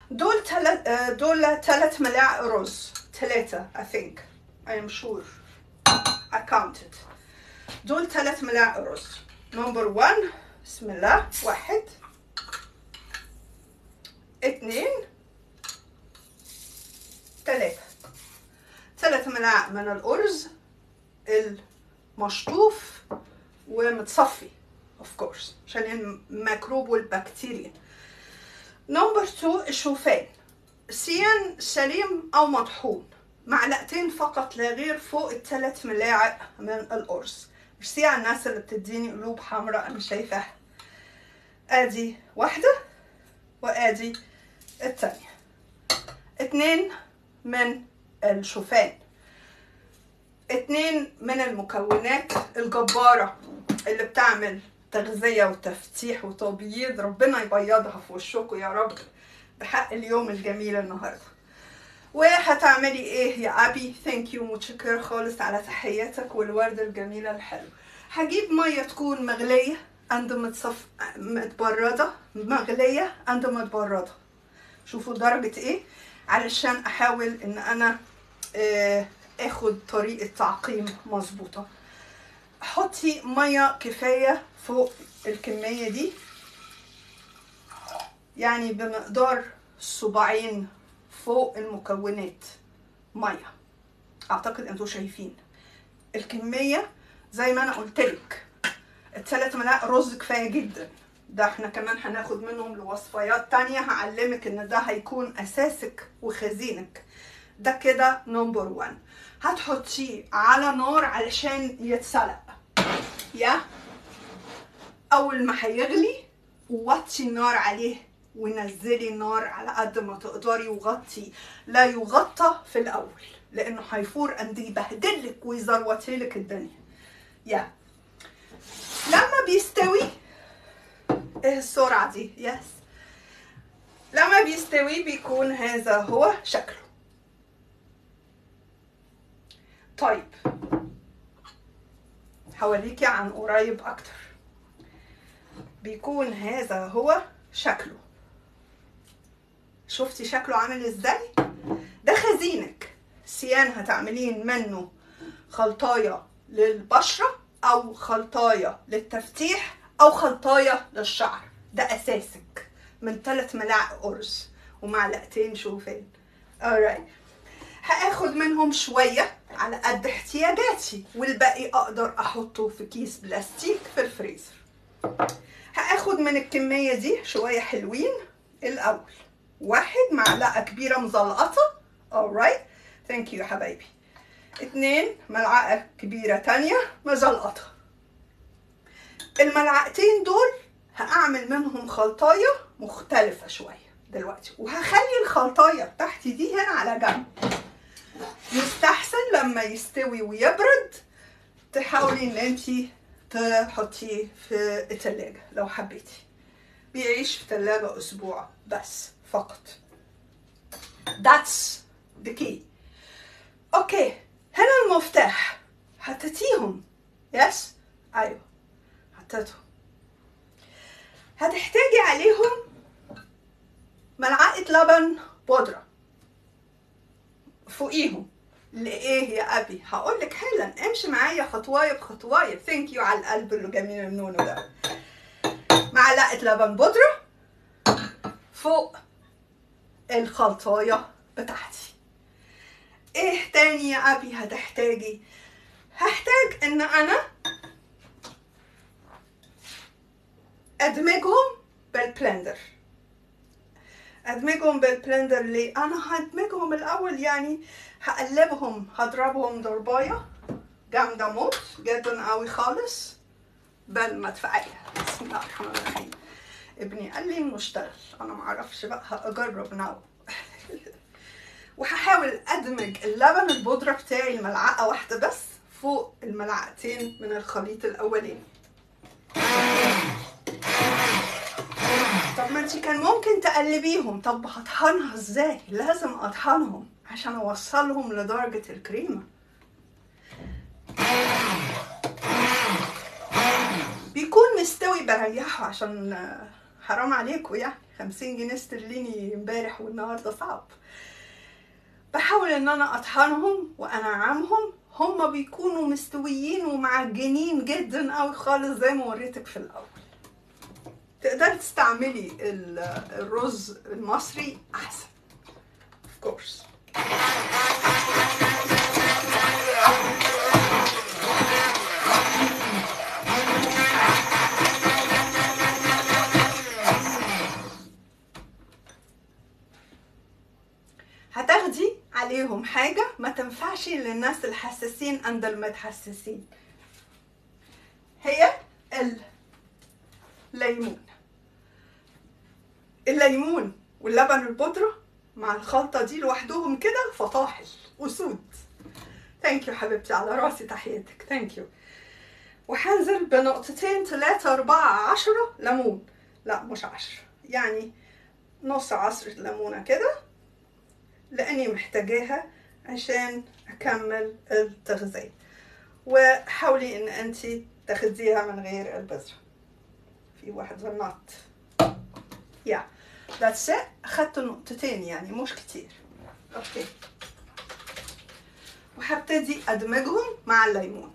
دول تلت آه، دول ثلاث ملاعق رز ثلاثة I think I am sure I counted دول ثلاث ملاعق رز نمبر 1 بسم الله واحد اتنين تلاتة ثلاث ملاعق من الأرز المشطوف ومتصفي of course عشان الميكروب والبكتيريا نمبر 2 الشوفان سيان سليم او مطحون معلقتين فقط لا غير فوق الثلاث ملاعق من الارز ميرسي على الناس اللي بتديني قلوب حمراء انا شايفاها ادي واحدة وادي التانية اتنين من الشوفان اتنين من المكونات الجبارة اللي بتعمل تغذية وتفتيح وتبييض ربنا يبيضها في وشكم يا رب بحق اليوم الجميل النهاردة وهتعملي ايه يا ابي ثانك يو متشكرة خالص على تحياتك والوردة الجميلة الحلوة هجيب مية تكون مغلية عند متصف... متبردة مغلية عند متبردة شوفوا درجة ايه علشان احاول ان انا آه، اخد طريقة تعقيم مظبوطة حطي مية كفاية فوق الكمية دي يعني بمقدار صباعين فوق المكونات مية اعتقد انتوا شايفين الكمية زي ما انا قلتلك الثلاث ملاعق رز كفاية جدا ده احنا كمان هناخد منهم لوصفيات تانية هعلمك ان ده هيكون اساسك وخزينك ده كده نمبر 1 هتحطيه على نار علشان يتسلق يا اول ما هيغلي وطي النار عليه ونزلي النار على قد ما تقدري وغطي لا يغطى في الاول لانه هيفور اند يبهدلك ويزروتلك الدنيا يا لما بيستوي ايه السرعه دي يس لما بيستوي بيكون هذا هو شكله طيب هوريكي عن قريب اكتر بيكون هذا هو شكله شفتي شكله عامل ازاي ده خزينك سيان هتعملين منه خلطايه للبشره او خلطايه للتفتيح او خلطايه للشعر ده اساسك من ثلاث ملاعق ارز ومعلقتين شوفان alright هاخد منهم شويه على قد احتياجاتي والباقي اقدر احطه في كيس بلاستيك في الفريزر هاخد من الكميه دي شويه حلوين الاول واحد معلقه كبيره مزلقطه alright ثانك يو حبايبي اتنين ملعقه كبيره تانية مزلقطه الملعقتين دول هاعمل منهم خلطايه مختلفه شويه دلوقتي وهخلي الخلطايه بتاعتي دي هنا على جنب يستحسن لما يستوي ويبرد تحاولي ان انتي تحطيه في التلاجة لو حبيتي بيعيش في تلاجة اسبوع بس فقط that's the key اوكي هنا المفتاح حطيتيهم يس ايوه حطيتهم هتحتاجي عليهم ملعقة لبن بودرة فوقيهم لإيه يا أبي؟ هقول لك حالا امشي معايا خطواية بخطواية ثانك يو على القلب اللي جميل النونو ده معلقة لبن بودرة فوق الخلطاية بتاعتي ايه تاني يا أبي هتحتاجي؟ هحتاج ان انا ادمجهم بالبلندر ادمجهم بالبلندر ليه انا هدمجهم الاول يعني هقلبهم هضربهم ضربايه جامده موت جدا قوي خالص بالمدفعيه بسم الله الرحمن الرحيم ابني قال لي انه اشتغل انا معرفش بقى هجرب ناو وهحاول ادمج اللبن البودره بتاعي الملعقه واحده بس فوق الملعقتين من الخليط الاولاني طب ما انت كان ممكن تقلبيهم طب هطحنها ازاي لازم اطحنهم عشان اوصلهم لدرجة الكريمة بيكون مستوي بريحه عشان حرام عليكم يعني خمسين جنيه استرليني امبارح والنهارده صعب بحاول ان انا اطحنهم وانعمهم هما بيكونوا مستويين ومعجنين جدا قوي خالص زي ما وريتك في الاول تقدري تستعملي ال- الرز المصري احسن of course هتاخدي عليهم حاجة ما تنفعش للناس الحساسين عند المتحسسين هي الليمون الليمون واللبن البودرة مع الخلطة دي لوحدهم كده فطاحل أسود ثانك يو حبيبتي على راسي تحياتك ثانك يو وهنزل بنقطتين ثلاثة أربعة عشرة ليمون لا مش عشرة يعني نص عصرة ليمونة كده لاني محتاجاها عشان اكمل التغذية وحاولي ان انت تاخديها من غير البذرة في واحد ظنات يا ذاتس ات اخدت نقطتين يعني مش كتير اوكي وهبتدي ادمجهم مع الليمون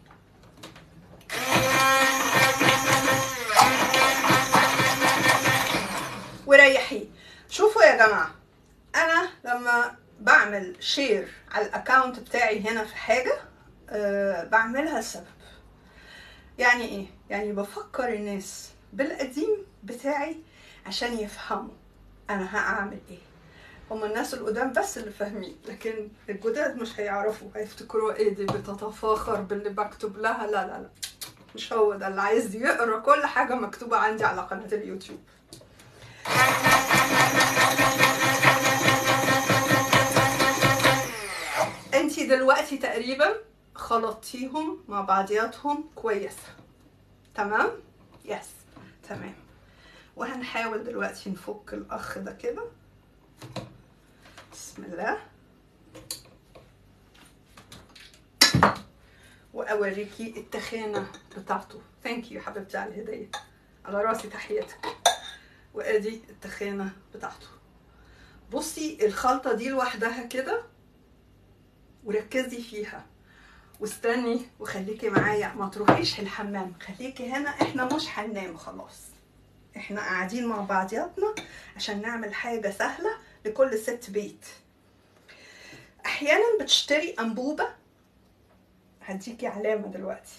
وريحيه شوفوا يا جماعه انا لما بعمل شير على الاكونت بتاعي هنا في حاجه أه بعملها لسبب يعني ايه يعني بفكر الناس بالقديم بتاعي عشان يفهموا انا هعمل ايه هما الناس القدام بس اللي فاهمين لكن الجداد مش هيعرفوا هيفتكروا ايه دي بتتفاخر باللي بكتب لها لا لا لا مش هو ده اللي عايز يقرا كل حاجه مكتوبه عندي على قناه اليوتيوب انتي دلوقتي تقريبا خلطتيهم مع بعضياتهم كويسة تمام يس تمام وهنحاول دلوقتي نفك الاخ ده كده بسم الله واوريكي التخانه بتاعته ثانك يو حبيبتي على الهديه على راسي تحياتك وادي التخانه بتاعته بصي الخلطه دي لوحدها كده وركزي فيها واستني وخليكي معايا ما تروحيش الحمام خليكي هنا احنا مش هننام خلاص احنا قاعدين مع بعضياتنا عشان نعمل حاجه سهله لكل ست بيت احيانا بتشتري انبوبه هديكي علامه دلوقتي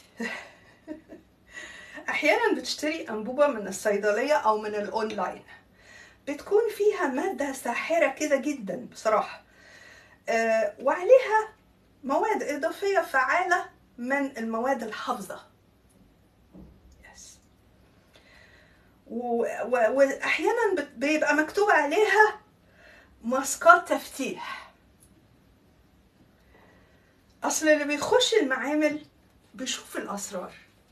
احيانا بتشتري انبوبه من الصيدليه او من الاونلاين بتكون فيها ماده ساحره كده جدا بصراحه آه وعليها مواد اضافيه فعاله من المواد الحافظه يس و- و- واحيانا بت- بيبقى مكتوب عليها ماسكات تفتيح اصل اللي بيخش المعامل بيشوف الاسرار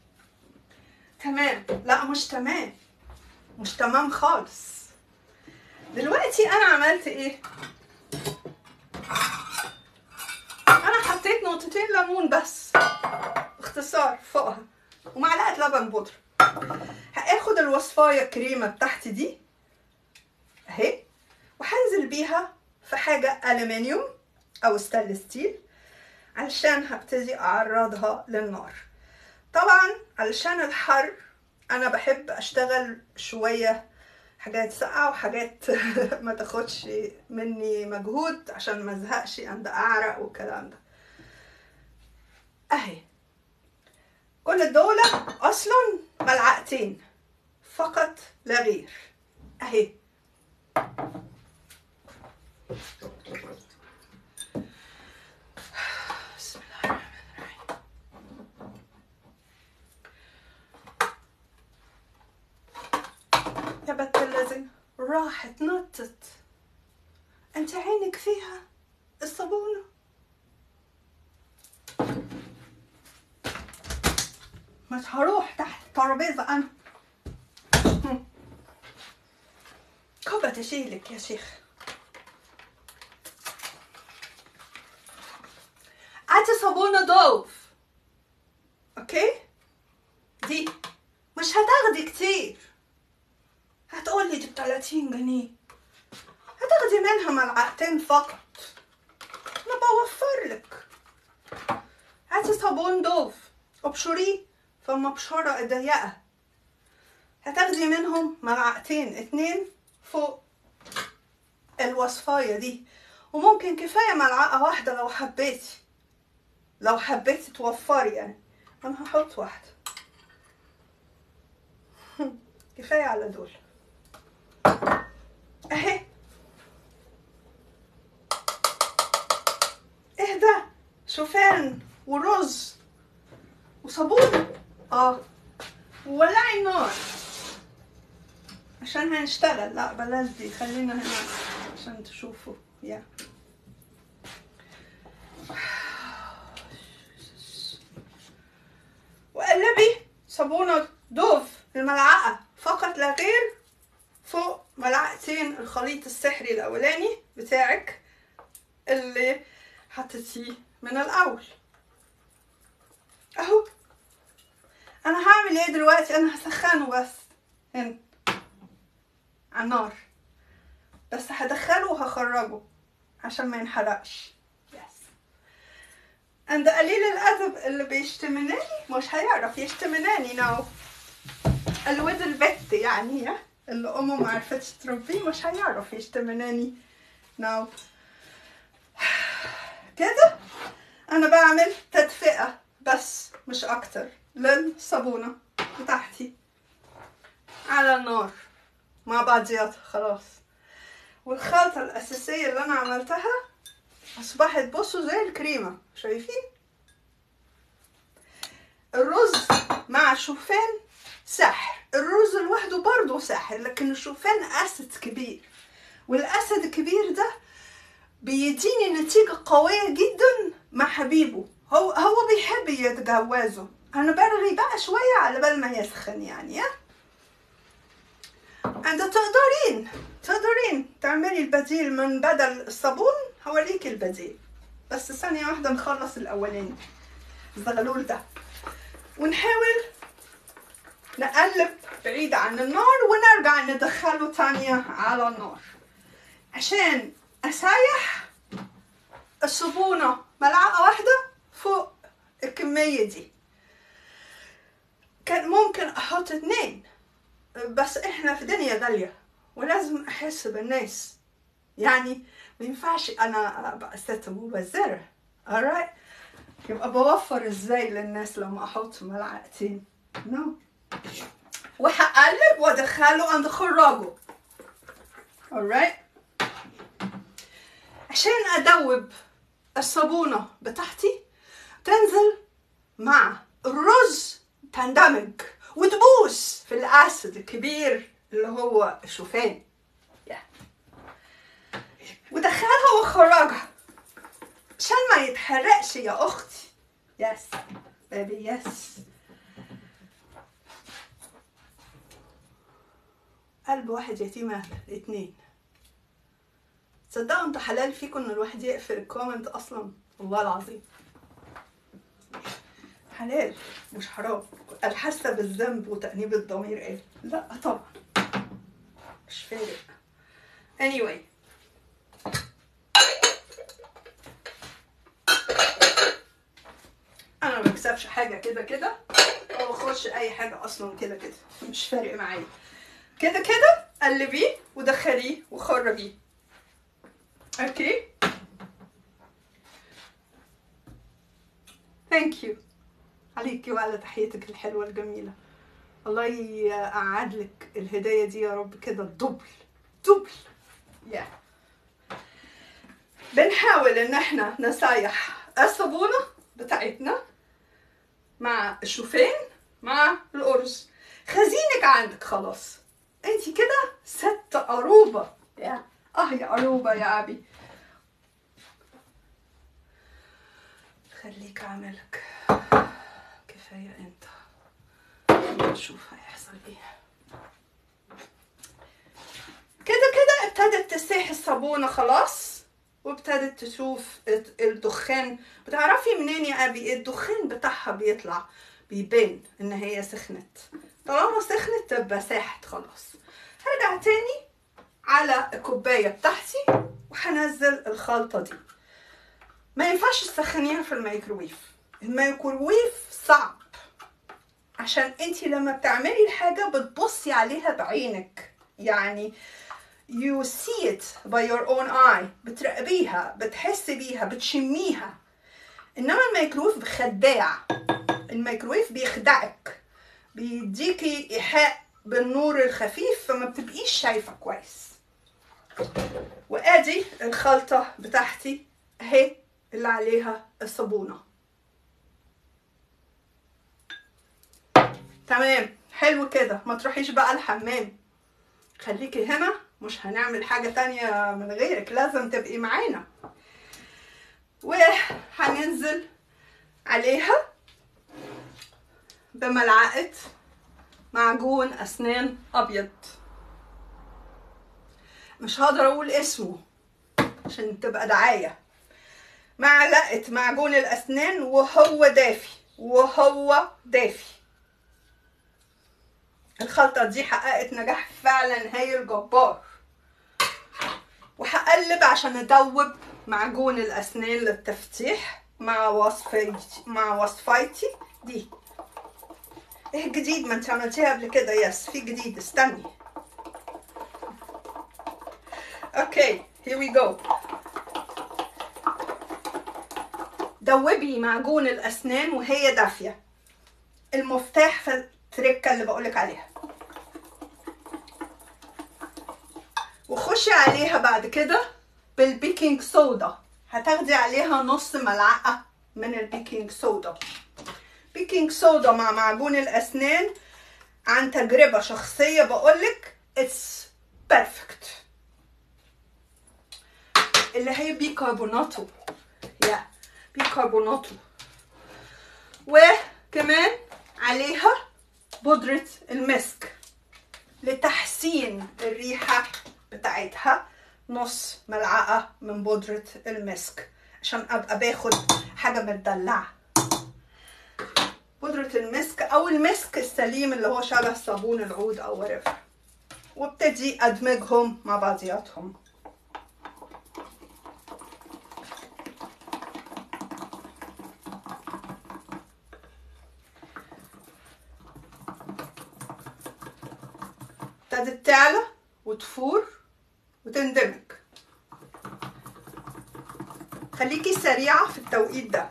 تمام لا مش تمام مش تمام خالص دلوقتي انا عملت ايه انا حطيت نقطتين ليمون بس اختصار فوقها ومعلقه لبن بودره هاخد الوصفايه الكريمه بتاعتي دي اهي وهنزل بيها في حاجه الومنيوم او ستانلس ستيل علشان هبتدي اعرضها للنار طبعا علشان الحر انا بحب اشتغل شويه حاجات ساقعه وحاجات ما تاخدش مني مجهود عشان ما ازهقش عند اعرق والكلام ده اهي كل دول اصلا ملعقتين فقط لا غير اهي بسم الله الرحمن الرحيم يا بنت الذين راحت نطت انت عينك فيها الصابونة مش هروح تحت الترابيزة انا هم. كوبا تشيلك يا شيخ هاتي صابونة دوف اوكي دي مش هتاخدي كتير هتقول لي دي ب 30 جنيه هتاخدي منها ملعقتين فقط انا بوفر لك هاتي صابون دوف ابشريه في المبشرة الضيقة هتاخدي منهم ملعقتين اتنين فوق الوصفاية دي وممكن كفاية ملعقة واحدة لو حبيتي لو حبيتي توفري يعني انا هحط واحدة كفاية على دول اهي اهدى شوفان ورز وصابون اه وولعي النار عشان هنشتغل لا بلاش دي خلينا هنا عشان تشوفوا يا وقلبي صابونة دوف الملعقة فقط لا غير فوق ملعقتين الخليط السحري الأولاني بتاعك اللي حطيتيه من الأول أهو أنا هعمل إيه دلوقتي أنا هسخنه بس هنا على النار بس هدخله وهخرجه عشان ما ينحرقش يس عند قليل الأدب اللي بيشتمناني مش هيعرف يشتمناني نو الود البت يعني يا اللي أمه ما عرفتش تربيه مش هيعرف يشتمناني نو كده أنا بعمل تدفئة بس مش أكتر للصابونة بتاعتي على النار مع بعضياتها خلاص والخلطة الأساسية اللي أنا عملتها أصبحت بصوا زي الكريمة شايفين الرز مع شوفان سحر الرز لوحده برضه سحر لكن الشوفان أسد كبير والأسد الكبير ده بيديني نتيجة قوية جدا مع حبيبه هو هو بيحب يتجوزه أنا برغي بقى شوية على بال ما يسخن يعني ها أنت تقدرين تقدرين تعملي البديل من بدل الصابون هوريك البديل بس ثانية واحدة نخلص الأولاني الزغلول ده ونحاول نقلب بعيد عن النار ونرجع ندخله تانية على النار عشان أسايح الصابونة ملعقة واحدة فوق الكمية دي كان ممكن أحط اتنين بس احنا في دنيا غالية ولازم احس بالناس يعني ما ينفعش انا ابقى ست مبذرة alright يبقى بوفر ازاي للناس لما احط ملعقتين نو no. وهقلب وادخله عند خراجه alright عشان ادوب الصابونة بتاعتي تنزل مع الرز تندمج وتبوس في الاسد الكبير اللي هو الشوفان yeah. ودخلها وخرجها عشان ما يتحرقش يا اختي يس بيبي يس قلب واحد يتيم اهل اتنين تصدقوا انتوا حلال فيكم ان الواحد يقفل الكومنت اصلا والله العظيم حلال مش حرام الحاسه بالذنب وتأنيب الضمير ايه لا طبعا مش فارق anyway انا ما بكسبش حاجه كده كده او اخش اي حاجه اصلا كده كده مش فارق معايا كده كده قلبيه ودخليه وخرجيه اوكي ثانك يو عليكي وعلى تحيتك الحلوة الجميلة الله يقعد لك الهدية دي يا رب كده دبل دبل يا yeah. بنحاول ان احنا نسايح الصابونة بتاعتنا مع الشوفان مع الأرز خزينك عندك خلاص انت كده ست قروبة يا اه يا قروبة يا ابي خليك عملك كفاية انت نشوف هيحصل ايه كده كده ابتدت تسيح الصابونة خلاص وابتدت تشوف الدخان بتعرفي منين يا ابي الدخان بتاعها بيطلع بيبان ان هي سخنت طالما سخنت تبقى ساحت خلاص هرجع تاني على الكوبايه بتاعتي وهنزل الخلطه دي ما ينفعش تسخنيها في الميكروويف الميكروويف صعب عشان انت لما بتعملي الحاجة بتبصي عليها بعينك يعني you see it by your own eye بتراقبيها بتحسي بيها بتشميها انما الميكروويف خداع الميكروويف بيخدعك بيديكي ايحاء بالنور الخفيف فما بتبقيش شايفة كويس وادي الخلطة بتاعتي اهي اللي عليها الصابونة تمام حلو كده ما تروحيش بقى الحمام خليكي هنا مش هنعمل حاجة تانية من غيرك لازم تبقي معانا وهننزل عليها بملعقة معجون أسنان أبيض مش هقدر أقول اسمه عشان تبقى دعاية معلقة معجون الأسنان وهو دافي وهو دافي الخلطة دي حققت نجاح فعلا هايل جبار وهقلب عشان ادوب معجون الاسنان للتفتيح مع وصفي مع وصفايتي دي ايه الجديد ما انت عملتيها قبل كده يس في جديد استني اوكي here we go دوبي معجون الاسنان وهي دافيه المفتاح في التركه اللي بقولك عليها وخشي عليها بعد كده بالبيكنج صودا هتاخدي عليها نص ملعقه من البيكنج صودا بيكنج صودا مع معجون الاسنان عن تجربه شخصيه بقولك اتس بيرفكت اللي هي بيكربوناتو يا بيكربوناتو وكمان عليها بودرة المسك لتحسين الريحة بتاعتها نص ملعقة من بودرة المسك عشان ابقى باخد حاجة متدلعة بودرة المسك او المسك السليم اللي هو شبه صابون العود او ورفع وابتدي ادمجهم مع بعضياتهم ابتدت تعلى وتفور وتندمج خليكي سريعة في التوقيت ده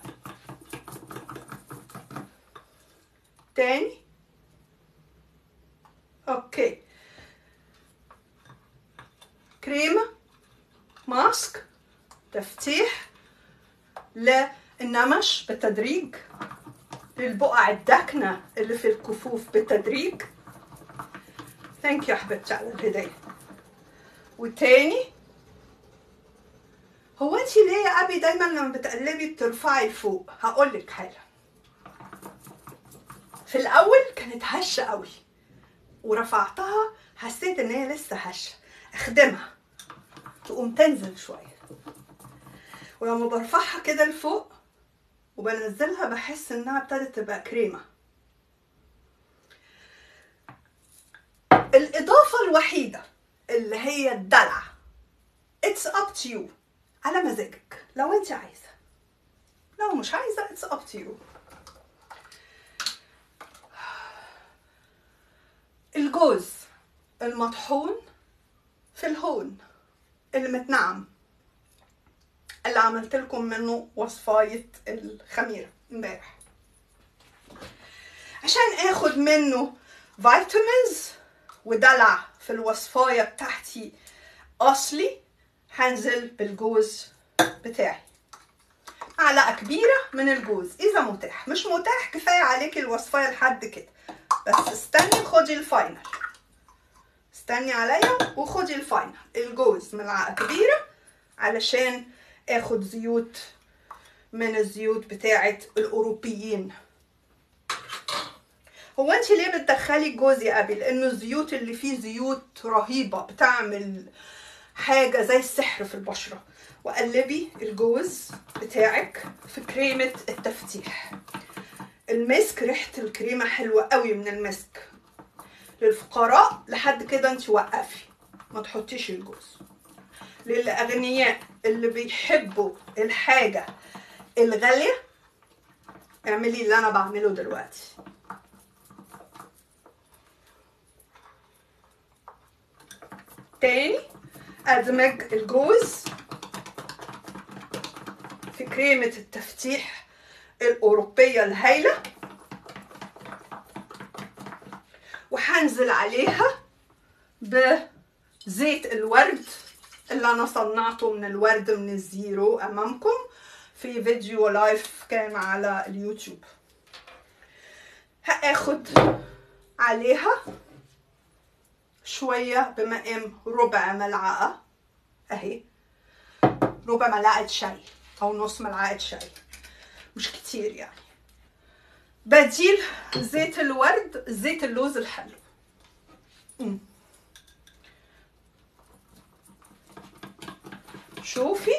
تاني اوكي كريمة ماسك تفتيح للنمش بالتدريج للبقع الداكنة اللي في الكفوف بالتدريج ثانك يو حبيبتي على الهدية وتاني هو انت ليه يا ابي دايما لما بتقلبي بترفعي لفوق هقولك حاجة في الاول كانت هشة قوي ورفعتها حسيت ان هي لسه هشة اخدمها تقوم تنزل شوية ولما برفعها كده لفوق وبنزلها بحس انها ابتدت تبقى كريمه الإضافة الوحيدة اللي هي الدلع it's up to you على مزاجك لو انت عايزة لو مش عايزة it's up to you الجوز المطحون في الهون المتنعم اللي عملت لكم منه وصفاية الخميرة امبارح عشان اخد منه فيتامينز ودلع في الوصفاية بتاعتي أصلي هنزل بالجوز بتاعي معلقة كبيرة من الجوز إذا متاح مش متاح كفاية عليكي الوصفاية لحد كده بس استني خدي الفاينل استني عليا وخدي الفاينل الجوز ملعقة كبيرة علشان اخد زيوت من الزيوت بتاعت الأوروبيين هو انت ليه بتدخلي الجوز يا ابي لانه الزيوت اللي فيه زيوت رهيبه بتعمل حاجه زي السحر في البشره وقلبي الجوز بتاعك في كريمه التفتيح المسك ريحه الكريمه حلوه قوي من المسك للفقراء لحد كده انت وقفي ما تحطيش الجوز للاغنياء اللي بيحبوا الحاجه الغاليه اعملي اللي انا بعمله دلوقتي تاني ادمج الجوز في كريمة التفتيح الأوروبية الهايلة وهنزل عليها بزيت الورد اللي أنا صنعته من الورد من الزيرو أمامكم في فيديو لايف كان على اليوتيوب هاخد عليها شوية بمقام ربع ملعقة اهي ربع ملعقة شاي او نص ملعقة شاي مش كتير يعني بديل زيت الورد زيت اللوز الحلو مم. شوفي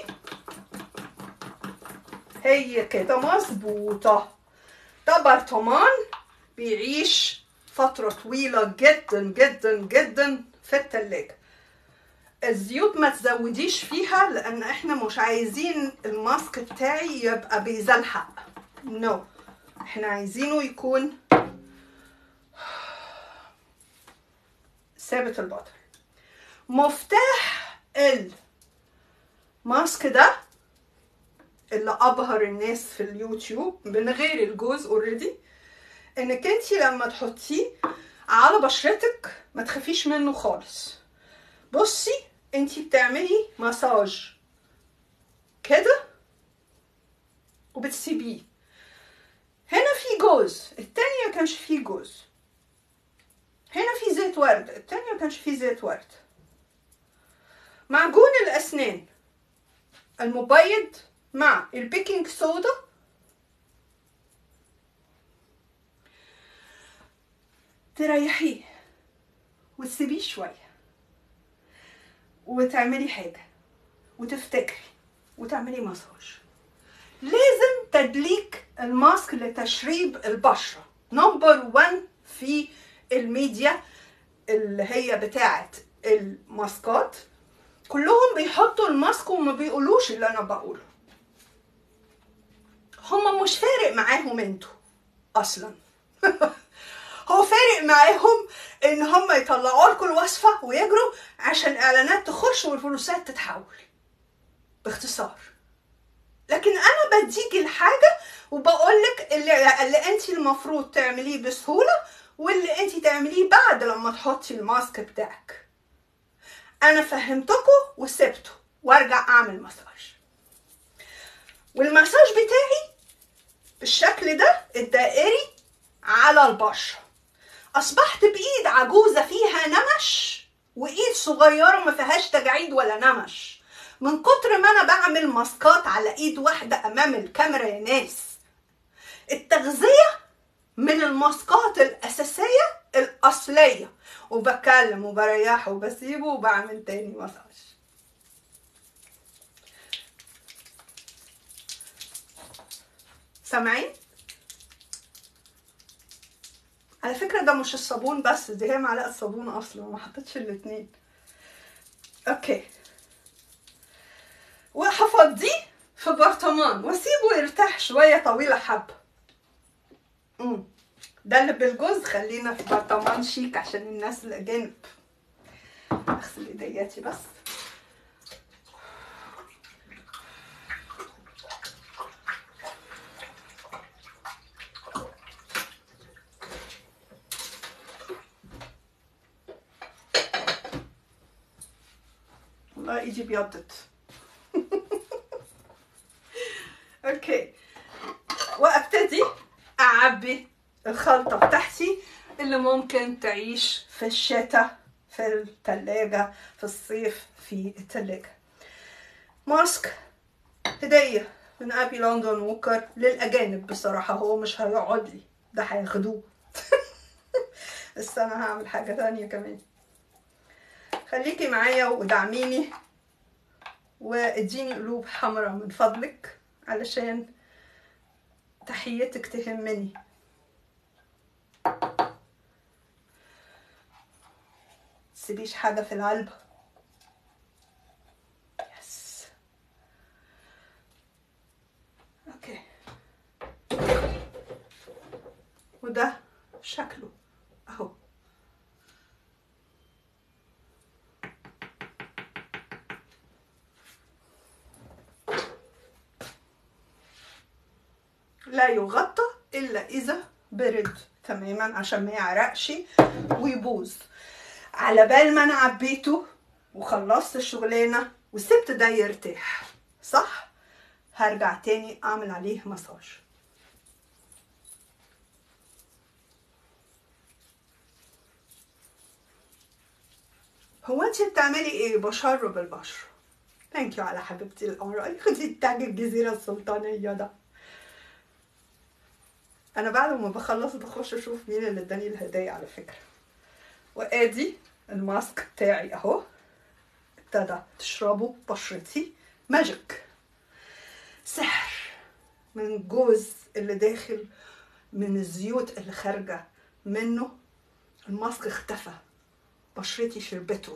هي كده مظبوطة ده برطمان بيعيش فترة طويلة جدا جدا جدا في التلاجة الزيوت ما تزوديش فيها لان احنا مش عايزين الماسك بتاعي يبقى بيزلحق نو no. احنا عايزينه يكون ثابت البطل مفتاح الماسك ده اللي ابهر الناس في اليوتيوب من غير الجوز اوريدي انك انت لما تحطيه على بشرتك ما تخافيش منه خالص بصي انت بتعملي مساج كده وبتسيبيه هنا في جوز التاني ما كانش فيه جوز هنا في زيت ورد التاني ما كانش فيه زيت ورد معجون الاسنان المبيض مع البيكنج صودا تريحيه وتسيبيه شويه وتعملي حاجه وتفتكري وتعملي مساج لازم تدليك الماسك لتشريب البشره نمبر 1 في الميديا اللي هي بتاعه الماسكات كلهم بيحطوا الماسك وما بيقولوش اللي انا بقوله هما مش فارق معاهم انتوا اصلا هو فارق معاهم ان هم يطلعوا لكم الوصفه ويجروا عشان اعلانات تخش والفلوسات تتحول باختصار لكن انا بديكي الحاجه وبقول لك اللي, اللي انت المفروض تعمليه بسهوله واللي انت تعمليه بعد لما تحطي الماسك بتاعك انا فهمتكم وسبته وارجع اعمل مساج والمساج بتاعي بالشكل ده الدائري على البشره اصبحت بايد عجوزه فيها نمش وايد صغيره ما فيهاش تجاعيد ولا نمش من كتر ما انا بعمل ماسكات على ايد واحده امام الكاميرا يا ناس التغذيه من الماسكات الاساسيه الاصليه وبكلم وبريحه وبسيبه وبعمل تاني مساج سامعين على فكرة ده مش الصابون بس دي هي معلقة صابون أصلا ما حطيتش الاتنين أوكي وهفضيه في برطمان واسيبه يرتاح شوية طويلة حبة امم ده اللي بالجوز خلينا في برطمان شيك عشان الناس الأجانب أغسل إيدياتي بس والله ايدي بيضت اوكي وابتدي اعبي الخلطه بتاعتي اللي ممكن تعيش في الشتاء في التلاجة في الصيف في التلاجة ماسك هدية من ابي لندن ووكر للاجانب بصراحة هو مش هيقعد لي ده هياخدوه بس انا هعمل حاجة تانية كمان خليكي معايا ودعميني واديني قلوب حمراء من فضلك علشان تحيتك تهمني تسيبيش حاجة في العلبة يس اوكي وده شكله اهو لا يغطى الا اذا برد تماما عشان ما يعرقش ويبوظ على بال ما انا عبيته وخلصت الشغلانه وسبت ده يرتاح صح هرجع تاني اعمل عليه مساج هو انت بتعملي ايه بشرب البشره ثانك يو على حبيبتي القمر خدي التاج الجزيره السلطانيه ده انا بعد ما بخلص بخش اشوف مين اللي اداني الهدايا على فكره وادي الماسك بتاعي اهو ابتدى تشربه بشرتي ماجيك سحر من الجوز اللي داخل من الزيوت اللي خارجه منه الماسك اختفى بشرتي شربته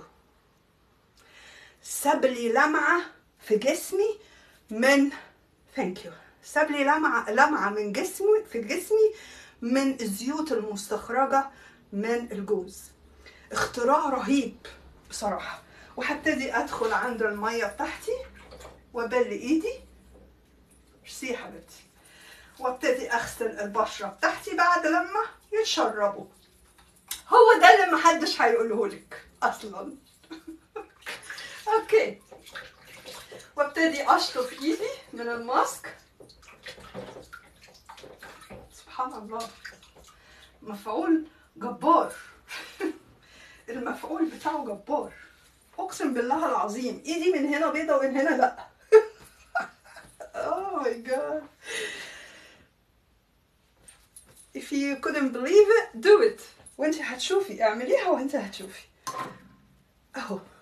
ساب لي لمعه في جسمي من ثانك يو ساب لي لمعه لمعه من جسمي في جسمي من الزيوت المستخرجه من الجوز اختراع رهيب بصراحه وهبتدي ادخل عند الميه بتاعتي وابل ايدي ميرسي يا حبيبتي وابتدي اغسل البشره بتاعتي بعد لما يتشربوا هو ده اللي محدش هيقوله لك اصلا اوكي وابتدي اشطف ايدي من الماسك سبحان الله مفعول جبار المفعول بتاعه جبار اقسم بالله العظيم ايدي من هنا بيضه ومن هنا لا oh my god if you couldn't believe it do it وانت هتشوفي اعمليها وانت هتشوفي اهو